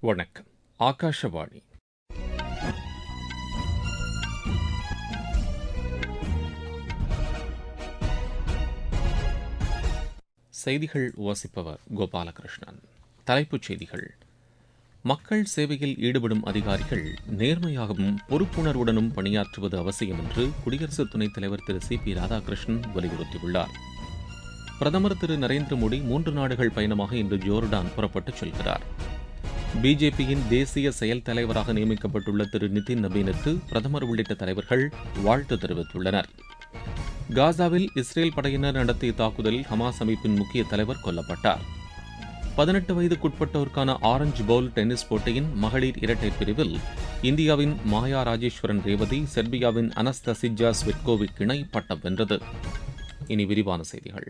வணக்கம் ஆகாஷவாணி செய்திகள் வாசிப்பவர் கோபாலகிருஷ்ணன் தலைப்புச் செய்திகள் மக்கள் சேவையில் ஈடுபடும் அதிகாரிகள் நேர்மையாகவும் பொறுப்புணர்வுடனும் பணியாற்றுவது அவசியம் என்று குடியரசு துணைத் தலைவர் திரு சி பி ராதாகிருஷ்ணன் வலியுறுத்தியுள்ளார் பிரதமர் திரு நரேந்திர மோடி மூன்று நாடுகள் பயணமாக இன்று ஜோர்டான் புறப்பட்டுச் செல்கிறார் பிஜேபியின் தேசிய செயல் தலைவராக நியமிக்கப்பட்டுள்ள திரு நிதின் நபீனுக்கு பிரதமர் உள்ளிட்ட தலைவர்கள் வாழ்த்து தெரிவித்துள்ளனர் காசாவில் இஸ்ரேல் படையினர் நடத்திய தாக்குதலில் ஹமாஸ் அமைப்பின் முக்கிய தலைவர் கொல்லப்பட்டார் பதினெட்டு வயதுக்குட்பட்டோருக்கான ஆரஞ்சு பவுல் டென்னிஸ் போட்டியின் மகளிர் இரட்டையர் பிரிவில் இந்தியாவின் மாயா ராஜேஸ்வரன் ரேவதி செர்பியாவின் அனஸ்தசிஜா ஸ்வெட்கோவிக் இணை பட்டம் வென்றது இனி விரிவான செய்திகள்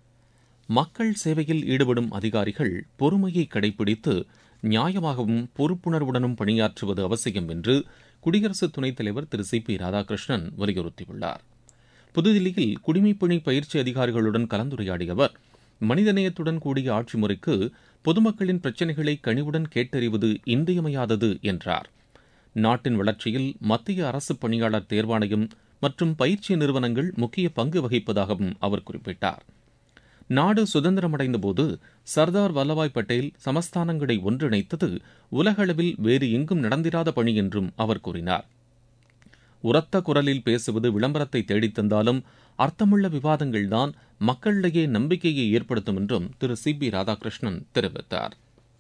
மக்கள் சேவையில் ஈடுபடும் அதிகாரிகள் பொறுமையை கடைபிடித்து நியாயமாகவும் பொறுப்புணர்வுடனும் பணியாற்றுவது அவசியம் என்று குடியரசு துணைத் தலைவர் திரு சி பி ராதாகிருஷ்ணன் வலியுறுத்தியுள்ளார் புதுதில்லியில் குடிமைப்பணி பயிற்சி அதிகாரிகளுடன் கலந்துரையாடிய அவர் மனிதநேயத்துடன் கூடிய ஆட்சி முறைக்கு பொதுமக்களின் பிரச்சினைகளை கனிவுடன் கேட்டறிவது இன்றியமையாதது என்றார் நாட்டின் வளர்ச்சியில் மத்திய அரசு பணியாளர் தேர்வாணையம் மற்றும் பயிற்சி நிறுவனங்கள் முக்கிய பங்கு வகிப்பதாகவும் அவர் குறிப்பிட்டார் நாடு சுதந்திரமடைந்தபோது சர்தார் வல்லபாய் பட்டேல் சமஸ்தானங்களை ஒன்றிணைத்தது உலகளவில் வேறு எங்கும் நடந்திராத பணி என்றும் அவர் கூறினார் உரத்த குரலில் பேசுவது விளம்பரத்தை தேடித்தந்தாலும் அர்த்தமுள்ள விவாதங்கள்தான் மக்களிடையே நம்பிக்கையை ஏற்படுத்தும் என்றும் திரு சி பி ராதாகிருஷ்ணன் தெரிவித்தார்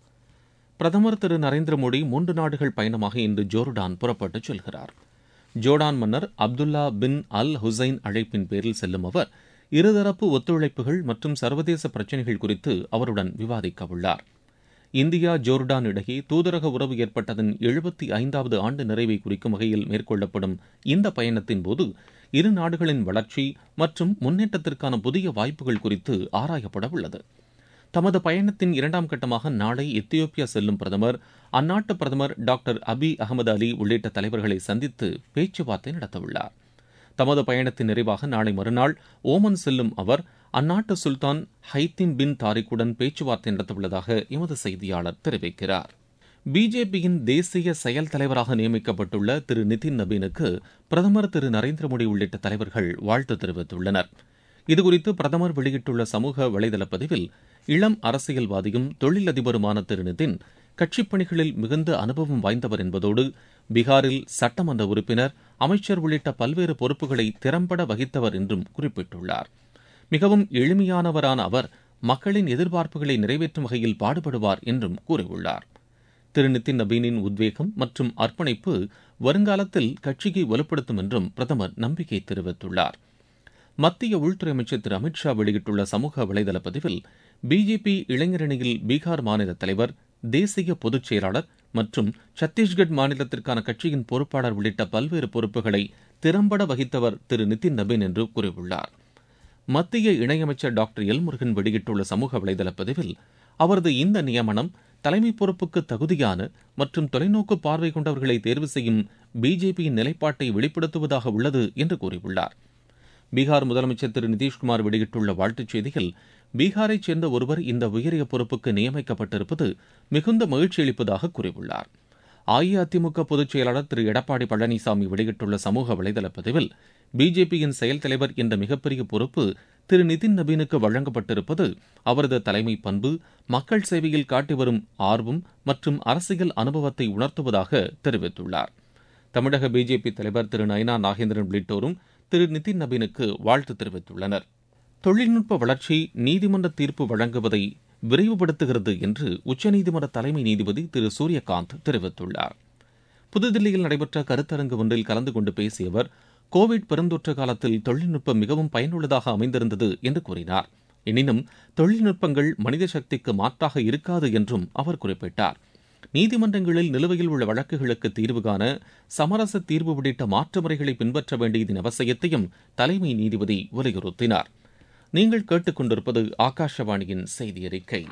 பிரதமர் திரு நரேந்திர மோடி மூன்று நாடுகள் பயணமாக இன்று ஜோர்டான் புறப்பட்டுச் செல்கிறார் ஜோர்டான் மன்னர் அப்துல்லா பின் அல் ஹுசைன் அழைப்பின் பேரில் செல்லும் அவர் இருதரப்பு ஒத்துழைப்புகள் மற்றும் சர்வதேச பிரச்சினைகள் குறித்து அவருடன் விவாதிக்க உள்ளார் இந்தியா ஜோர்டான் இடையே தூதரக உறவு ஏற்பட்டதன் எழுபத்தி ஐந்தாவது ஆண்டு நிறைவை குறிக்கும் வகையில் மேற்கொள்ளப்படும் இந்த பயணத்தின் போது இரு நாடுகளின் வளர்ச்சி மற்றும் முன்னேற்றத்திற்கான புதிய வாய்ப்புகள் குறித்து ஆராயப்பட உள்ளது தமது பயணத்தின் இரண்டாம் கட்டமாக நாளை எத்தியோப்பியா செல்லும் பிரதமர் அந்நாட்டு பிரதமர் டாக்டர் அபி அகமது அலி உள்ளிட்ட தலைவர்களை சந்தித்து பேச்சுவார்த்தை நடத்தவுள்ளார் தமது பயணத்தின் நிறைவாக நாளை மறுநாள் ஓமன் செல்லும் அவர் அந்நாட்டு சுல்தான் ஹைத்திம் பின் தாரிக்குடன் பேச்சுவார்த்தை நடத்தவுள்ளதாக எமது செய்தியாளர் தெரிவிக்கிறார் பிஜேபியின் தேசிய செயல் தலைவராக நியமிக்கப்பட்டுள்ள திரு நிதின் நபீனுக்கு பிரதமர் திரு நரேந்திர மோடி உள்ளிட்ட தலைவர்கள் வாழ்த்து தெரிவித்துள்ளனர் இதுகுறித்து பிரதமர் வெளியிட்டுள்ள சமூக வலைதள பதிவில் இளம் அரசியல்வாதியும் தொழிலதிபருமான திரு நிதின் கட்சிப் பணிகளில் மிகுந்த அனுபவம் வாய்ந்தவர் என்பதோடு பீகாரில் சட்டமன்ற உறுப்பினர் அமைச்சர் உள்ளிட்ட பல்வேறு பொறுப்புகளை திறம்பட வகித்தவர் என்றும் குறிப்பிட்டுள்ளார் மிகவும் எளிமையானவரான அவர் மக்களின் எதிர்பார்ப்புகளை நிறைவேற்றும் வகையில் பாடுபடுவார் என்றும் கூறியுள்ளார் திரு நிதின் நபீனின் உத்வேகம் மற்றும் அர்ப்பணிப்பு வருங்காலத்தில் கட்சியை வலுப்படுத்தும் என்றும் பிரதமர் நம்பிக்கை தெரிவித்துள்ளார் மத்திய உள்துறை அமைச்சர் திரு அமித்ஷா வெளியிட்டுள்ள சமூக வலைதள பதிவில் பிஜேபி இளைஞரணியில் பீகார் மாநில தலைவர் தேசிய பொதுச் செயலாளர் மற்றும் சத்தீஸ்கட் மாநிலத்திற்கான கட்சியின் பொறுப்பாளர் உள்ளிட்ட பல்வேறு பொறுப்புகளை திறம்பட வகித்தவர் திரு நிதின் நபீன் என்று கூறியுள்ளார் மத்திய இணையமைச்சர் டாக்டர் எல் முருகன் வெளியிட்டுள்ள சமூக வலைதள பதிவில் அவரது இந்த நியமனம் தலைமை பொறுப்புக்கு தகுதியான மற்றும் தொலைநோக்கு பார்வை கொண்டவர்களை தேர்வு செய்யும் பிஜேபியின் நிலைப்பாட்டை வெளிப்படுத்துவதாக உள்ளது என்று கூறியுள்ளார் பீகார் முதலமைச்சர் திரு நிதிஷ்குமார் வெளியிட்டுள்ள வாழ்த்துச் செய்தியில் பீகாரைச் சேர்ந்த ஒருவர் இந்த உயரிய பொறுப்புக்கு நியமிக்கப்பட்டிருப்பது மிகுந்த மகிழ்ச்சி அளிப்பதாக கூறியுள்ளார் அஇஅதிமுக பொதுச் செயலாளர் திரு எடப்பாடி பழனிசாமி வெளியிட்டுள்ள சமூக வலைதள பதிவில் பிஜேபியின் செயல் தலைவர் என்ற மிகப்பெரிய பொறுப்பு திரு நிதின் நபீனுக்கு வழங்கப்பட்டிருப்பது அவரது தலைமை பண்பு மக்கள் சேவையில் காட்டி வரும் ஆர்வம் மற்றும் அரசியல் அனுபவத்தை உணர்த்துவதாக தெரிவித்துள்ளார் தமிழக பிஜேபி தலைவர் திரு நயனா நாகேந்திரன் உள்ளிட்டோரும் திரு நிதின் நபீனுக்கு வாழ்த்து தெரிவித்துள்ளனர் தொழில்நுட்ப வளர்ச்சி நீதிமன்ற தீர்ப்பு வழங்குவதை விரைவுபடுத்துகிறது என்று உச்சநீதிமன்ற தலைமை நீதிபதி திரு சூரியகாந்த் தெரிவித்துள்ளார் புதுதில்லியில் நடைபெற்ற கருத்தரங்கு ஒன்றில் கலந்து கொண்டு பேசிய அவர் கோவிட் பெருந்தொற்று காலத்தில் தொழில்நுட்பம் மிகவும் பயனுள்ளதாக அமைந்திருந்தது என்று கூறினார் எனினும் தொழில்நுட்பங்கள் மனித சக்திக்கு மாற்றாக இருக்காது என்றும் அவர் குறிப்பிட்டார் நீதிமன்றங்களில் நிலுவையில் உள்ள வழக்குகளுக்கு தீர்வு காண சமரச தீர்வு உள்ளிட்ட மாற்று முறைகளை பின்பற்ற வேண்டியதன் அவசியத்தையும் தலைமை நீதிபதி வலியுறுத்தினார் நீங்கள் கேட்டுக்கொண்டிருப்பது ஆகாஷவாணியின் செய்தி அறிக்கை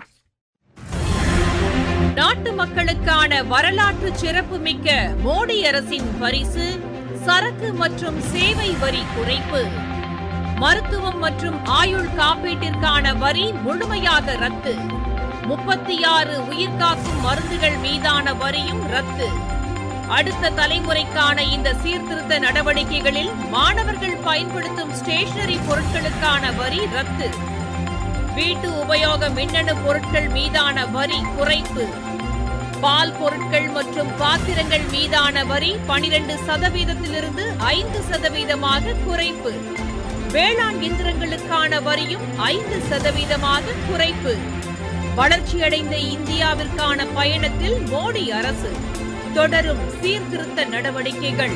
நாட்டு மக்களுக்கான வரலாற்று சிறப்புமிக்க மோடி அரசின் பரிசு சரக்கு மற்றும் சேவை வரி குறைப்பு மருத்துவம் மற்றும் ஆயுள் காப்பீட்டிற்கான வரி முழுமையாக ரத்து முப்பத்தி ஆறு உயிர்காக்கும் மருந்துகள் மீதான வரியும் ரத்து அடுத்த தலைமுறைக்கான இந்த சீர்திருத்த நடவடிக்கைகளில் மாணவர்கள் பயன்படுத்தும் ஸ்டேஷனரி பொருட்களுக்கான வரி ரத்து வீட்டு உபயோக மின்னணு பொருட்கள் மீதான வரி குறைப்பு பால் பொருட்கள் மற்றும் பாத்திரங்கள் மீதான வரி பனிரெண்டு சதவீதத்திலிருந்து ஐந்து சதவீதமாக குறைப்பு வேளாண் இயந்திரங்களுக்கான வரியும் ஐந்து சதவீதமாக குறைப்பு வளர்ச்சியடைந்த இந்தியாவிற்கான பயணத்தில் மோடி அரசு தொடரும் சீர்திருத்த நடவடிக்கைகள்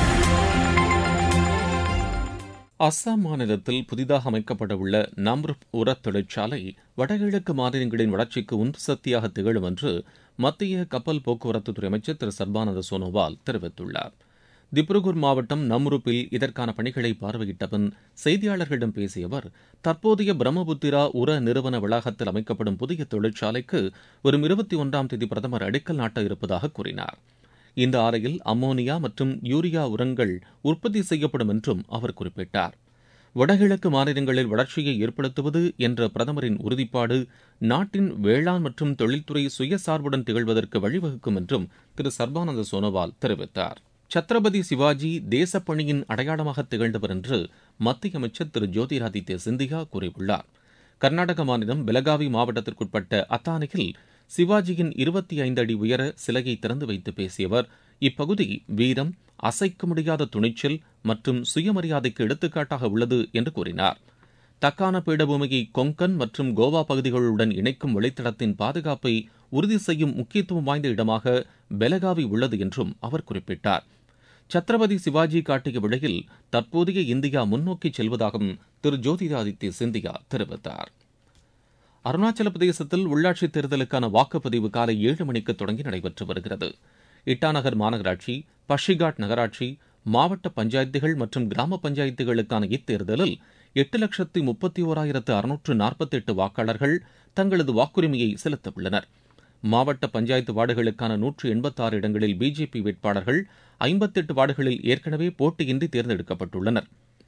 அஸ்ஸாம் மாநிலத்தில் புதிதாக அமைக்கப்படவுள்ள நம்ருப் உரத் தொழிற்சாலை வடகிழக்கு மாநிலங்களின் வளர்ச்சிக்கு உந்து சக்தியாக திகழும் என்று மத்திய கப்பல் போக்குவரத்துத்துறை அமைச்சர் திரு சர்பானந்த சோனோவால் தெரிவித்துள்ளார் திப்ருகூர் மாவட்டம் நம்ருப்பில் இதற்கான பணிகளை பார்வையிட்ட பின் செய்தியாளர்களிடம் பேசிய அவர் தற்போதைய பிரம்மபுத்திரா உர நிறுவன வளாகத்தில் அமைக்கப்படும் புதிய தொழிற்சாலைக்கு வரும் இருபத்தி ஒன்றாம் தேதி பிரதமர் அடிக்கல் நாட்ட இருப்பதாக கூறினார் இந்த ஆலையில் அம்மோனியா மற்றும் யூரியா உரங்கள் உற்பத்தி செய்யப்படும் என்றும் அவர் குறிப்பிட்டார் வடகிழக்கு மாநிலங்களில் வளர்ச்சியை ஏற்படுத்துவது என்ற பிரதமரின் உறுதிப்பாடு நாட்டின் வேளாண் மற்றும் தொழில்துறை சுயசார்புடன் திகழ்வதற்கு வழிவகுக்கும் என்றும் திரு சர்பானந்த சோனோவால் தெரிவித்தார் சத்ரபதி சிவாஜி தேசப்பணியின் அடையாளமாக திகழ்ந்தவர் என்று மத்திய அமைச்சர் திரு ஜோதிராதித்ய சிந்தியா கூறியுள்ளார் கர்நாடக மாநிலம் பெலகாவி மாவட்டத்திற்குட்பட்ட அத்தானியில் சிவாஜியின் இருபத்தி ஐந்து அடி உயர சிலையை திறந்து வைத்து பேசிய அவர் இப்பகுதி வீரம் அசைக்க முடியாத துணிச்சல் மற்றும் சுயமரியாதைக்கு எடுத்துக்காட்டாக உள்ளது என்று கூறினார் தக்கான பீடபூமியை கொங்கன் மற்றும் கோவா பகுதிகளுடன் இணைக்கும் வழித்தடத்தின் பாதுகாப்பை உறுதி செய்யும் முக்கியத்துவம் வாய்ந்த இடமாக பெலகாவி உள்ளது என்றும் அவர் குறிப்பிட்டார் சத்ரபதி சிவாஜி காட்டிய விடையில் தற்போதைய இந்தியா முன்னோக்கி செல்வதாகவும் திரு ஜோதிராதித்ய சிந்தியா தெரிவித்தார் அருணாச்சல பிரதேசத்தில் உள்ளாட்சித் தேர்தலுக்கான வாக்குப்பதிவு காலை ஏழு மணிக்கு தொடங்கி நடைபெற்று வருகிறது இட்டாநகர் மாநகராட்சி பஷிகாட் நகராட்சி மாவட்ட பஞ்சாயத்துகள் மற்றும் கிராம பஞ்சாயத்துகளுக்கான இத்தேர்தலில் எட்டு லட்சத்து முப்பத்தி ஓராயிரத்து அறுநூற்று நாற்பத்தி எட்டு வாக்காளர்கள் தங்களது வாக்குரிமையை செலுத்த உள்ளனர் மாவட்ட பஞ்சாயத்து வார்டுகளுக்கான நூற்று எண்பத்தாறு இடங்களில் பிஜேபி வேட்பாளர்கள் ஐம்பத்தெட்டு வார்டுகளில் ஏற்கனவே போட்டியின்றி தேர்ந்தெடுக்கப்பட்டுள்ளனர்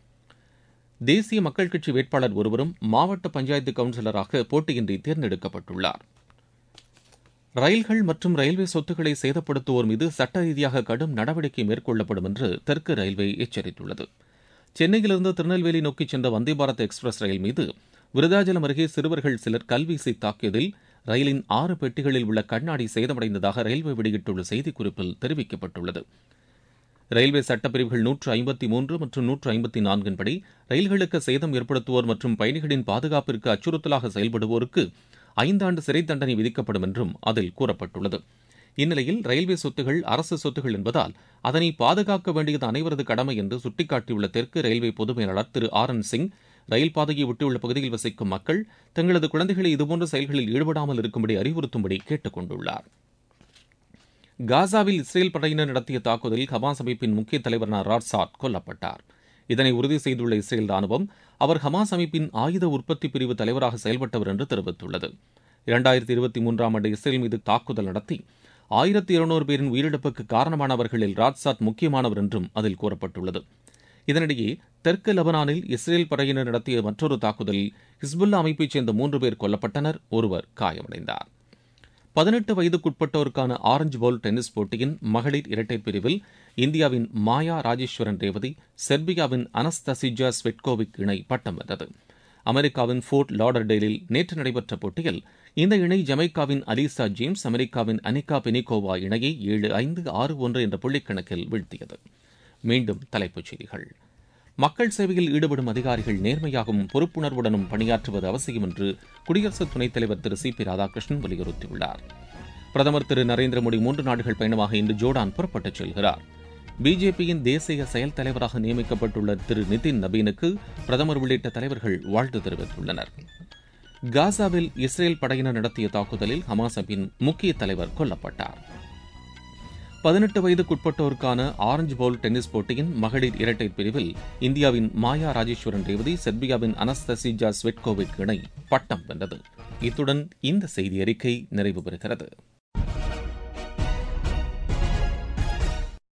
தேசிய மக்கள் கட்சி வேட்பாளர் ஒருவரும் மாவட்ட பஞ்சாயத்து கவுன்சிலராக போட்டியின்றி தேர்ந்தெடுக்கப்பட்டுள்ளார் ரயில்கள் மற்றும் ரயில்வே சொத்துக்களை சேதப்படுத்துவோர் மீது சட்ட ரீதியாக கடும் நடவடிக்கை மேற்கொள்ளப்படும் என்று தெற்கு ரயில்வே எச்சரித்துள்ளது சென்னையிலிருந்து திருநெல்வேலி நோக்கி சென்ற வந்தே பாரத் எக்ஸ்பிரஸ் ரயில் மீது விருதாச்சலம் அருகே சிறுவர்கள் சிலர் கல்வீசி தாக்கியதில் ரயிலின் ஆறு பெட்டிகளில் உள்ள கண்ணாடி சேதமடைந்ததாக ரயில்வே வெளியிட்டுள்ள செய்திக்குறிப்பில் தெரிவிக்கப்பட்டுள்ளது ரயில்வே சட்டப்பிரிவுகள் நூற்று ஐம்பத்தி மூன்று மற்றும் நூற்று ஐம்பத்தி நான்கின்படி ரயில்களுக்கு சேதம் ஏற்படுத்துவோர் மற்றும் பயணிகளின் பாதுகாப்பிற்கு அச்சுறுத்தலாக செயல்படுவோருக்கு ஐந்தாண்டு சிறை தண்டனை விதிக்கப்படும் என்றும் அதில் கூறப்பட்டுள்ளது இந்நிலையில் ரயில்வே சொத்துகள் அரசு சொத்துகள் என்பதால் அதனை பாதுகாக்க வேண்டியது அனைவரது கடமை என்று சுட்டிக்காட்டியுள்ள தெற்கு ரயில்வே பொது மேலாளர் திரு ஆர் என் சிங் ரயில் பாதையை விட்டுள்ள பகுதியில் வசிக்கும் மக்கள் தங்களது குழந்தைகளை இதுபோன்ற செயல்களில் ஈடுபடாமல் இருக்கும்படி அறிவுறுத்தும்படி கேட்டுக் கொண்டுள்ளார் காசாவில் இஸ்ரேல் படையினர் நடத்திய தாக்குதலில் ஹமாஸ் அமைப்பின் முக்கிய தலைவரான ராட்சாட் கொல்லப்பட்டார் இதனை உறுதி செய்துள்ள இஸ்ரேல் ராணுவம் அவர் ஹமாஸ் அமைப்பின் ஆயுத உற்பத்தி பிரிவு தலைவராக செயல்பட்டவர் என்று தெரிவித்துள்ளது இரண்டாயிரத்தி இருபத்தி மூன்றாம் ஆண்டு இஸ்ரேல் மீது தாக்குதல் நடத்தி ஆயிரத்தி இருநூறு பேரின் உயிரிழப்புக்கு காரணமானவர்களில் ராட்சாட் முக்கியமானவர் என்றும் அதில் கூறப்பட்டுள்ளது இதனிடையே தெற்கு லெபனானில் இஸ்ரேல் படையினர் நடத்திய மற்றொரு தாக்குதலில் ஹிஸ்புல்லா அமைப்பைச் சேர்ந்த மூன்று பேர் கொல்லப்பட்டனர் ஒருவர் காயமடைந்தார் பதினெட்டு வயதுக்குட்பட்டோருக்கான ஆரஞ்சு பவுல் டென்னிஸ் போட்டியின் மகளிர் இரட்டையர் பிரிவில் இந்தியாவின் மாயா ராஜேஸ்வரன் ரேவதி செர்பியாவின் அனஸ்தசிஜா ஸ்வெட்கோவிக் இணை பட்டம் வென்றது அமெரிக்காவின் ஃபோர்ட் லாடர்டேலில் நேற்று நடைபெற்ற போட்டியில் இந்த இணை ஜமைக்காவின் அலிசா ஜேம்ஸ் அமெரிக்காவின் அனிகா பெனிகோவா இணையை ஏழு ஐந்து ஆறு ஒன்று என்ற புள்ளிக்கணக்கில் வீழ்த்தியது மீண்டும் தலைப்புச் செய்திகள் மக்கள் சேவையில் ஈடுபடும் அதிகாரிகள் நேர்மையாகவும் பொறுப்புணர்வுடனும் பணியாற்றுவது அவசியம் என்று குடியரசு துணைத் தலைவர் திரு சி பி ராதாகிருஷ்ணன் வலியுறுத்தியுள்ளார் பிரதமர் திரு நரேந்திர மோடி மூன்று நாடுகள் பயணமாக இன்று ஜோர்டான் புறப்பட்டுச் செல்கிறார் பிஜேபியின் தேசிய செயல் தலைவராக நியமிக்கப்பட்டுள்ள திரு நிதின் நபீனுக்கு பிரதமர் உள்ளிட்ட தலைவர்கள் வாழ்த்து தெரிவித்துள்ளனர் காசாவில் இஸ்ரேல் படையினர் நடத்திய தாக்குதலில் ஹமாஸ் அமைப்பின் முக்கிய தலைவர் கொல்லப்பட்டார் பதினெட்டு வயதுக்குட்பட்டோருக்கான ஆரஞ்சு பவுல் டென்னிஸ் போட்டியின் மகளிர் இரட்டையர் பிரிவில் இந்தியாவின் மாயா ராஜேஸ்வரன் ரேவதி செர்பியாவின் அனஸ்தசிஜா ஸ்வெட்கோவிக் இணை பட்டம் வென்றது இத்துடன் இந்த செய்தி அறிக்கை நிறைவு பெறுகிறது